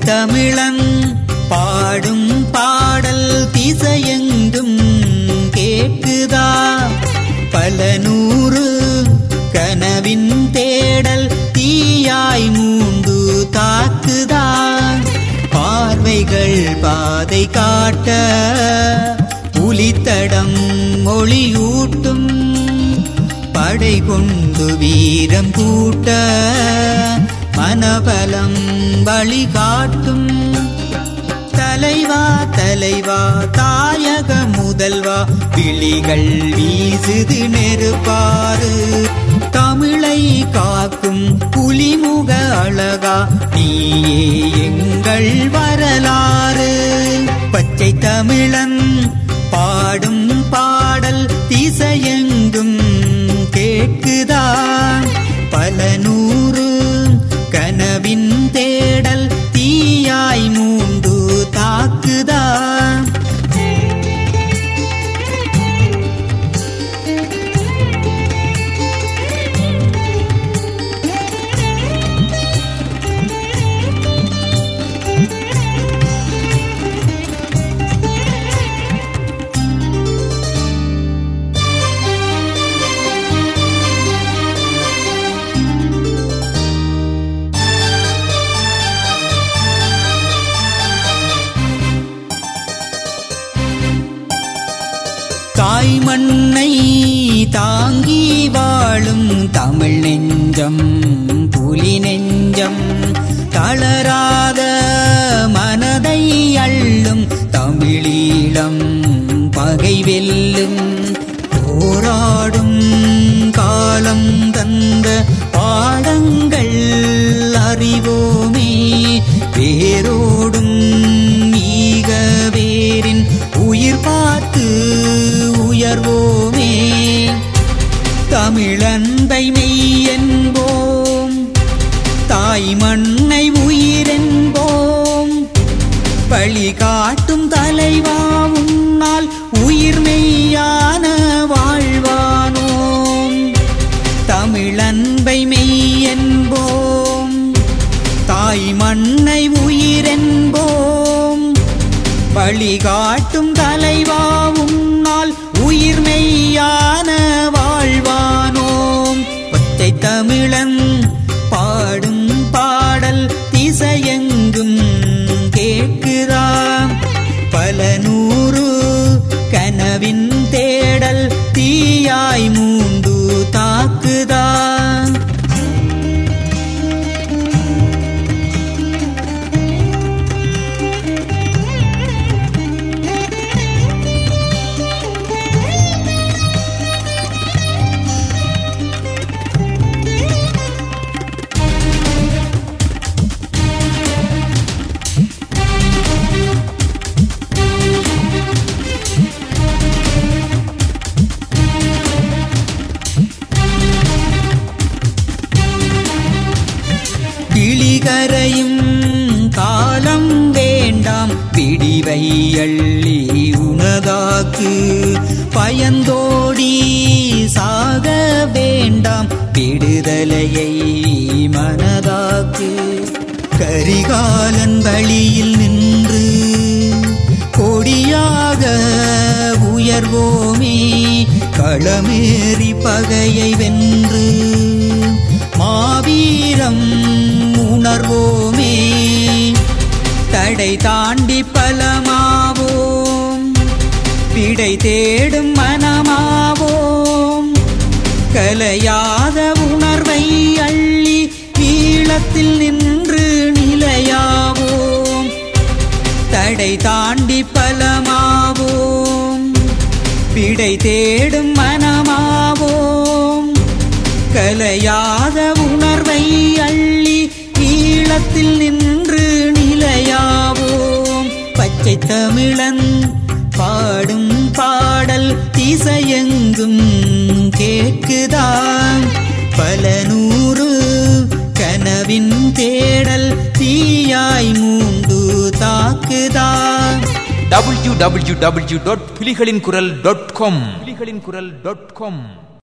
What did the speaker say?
தமிழன் பாடும் பாடல் திசையெங்கும் கேட்குதா பல நூறு கனவின் தேடல் தீயாய் மூண்டு தாக்குதா பார்வைகள் பாதை காட்ட புலித்தடம் மொழியூட்டும் படை கொண்டு வீரம் கூட்ட மனபலம் வழிகாட்டும் தலைவா தலைவா தாயக முதல்வா விழிகள் வீசுது நெருப்பாறு தமிழை காக்கும் புலிமுக அழகா நீயே எங்கள் வரலாறு பச்சை தமிழன் பாடும் பாடல் திசையெங்கும் கேட்குதா பல நூறு கனவின் தேடல் தீயாய் மூண்டு தாக்குதா தாய் மண்ணை தாங்கி வாழும் தமிழ் நெஞ்சம் புலி நெஞ்சம் தளராத மனதை அள்ளும் தமிழீழம் பகை வெல்லும் போராடும் காலம் தந்த பாடங்கள் அறிவோமே வேரோடும் ஈக வேரின் உயிர் பார்த்து உயர்வோமே தமிழன்பை மெய் என்போம் தாய் மண்ணை உயிரென்போம் வழி காட்டும் தலைவா உன்னால் உயிர் மெய்யான வாழ்வானோம் தமிழன்பை மெய் என்போம் தாய் மண்ணை உயிரென்போம் வழிகாட்டும் தலைவா உன்னால் உயிர் மெய்யான வாழ்வானோம் பச்சை தமிழன் பாடும் பாடல் திசையெங்கும் கேட்கிறான் பல நூறு கனவின் தேடல் தீயாய் மூண்டு தாக்குதான் கிளிகரையும் காலம் வேண்டாம் பிடிவை அள்ளி உனதாக்கு பயந்தோடி சாக வேண்டாம் விடுதலையை மனதாக்கு கரிகாலன் வழியில் நின்று கொடியாக உயர்வோமே களமேறி பகையை வென்று மாவீரம் உணர்வோமே தடை தாண்டி பலமாவோம் விடை தேடும் மனமாவோம் கலையாத உணர்வை அள்ளி ஈழத்தில் நின்று நிலையாவோம் தடை தாண்டி பலமாவோம் விடை தேடும் மனமாவோம் கலையாத உணர்வை அள்ளி ஈழத்தில் நின்று நிலையாவோம் பச்சை தமிழன் பாடும் பாடல் திசையெங்கும் கேட்குதான் பல நூறு கனவின் தேடல் தீயாய் மூண்டு தாக்குதான் www.புலிகளின் குரல் டாட் காம் புலிகளின் குரல் டாட் காம்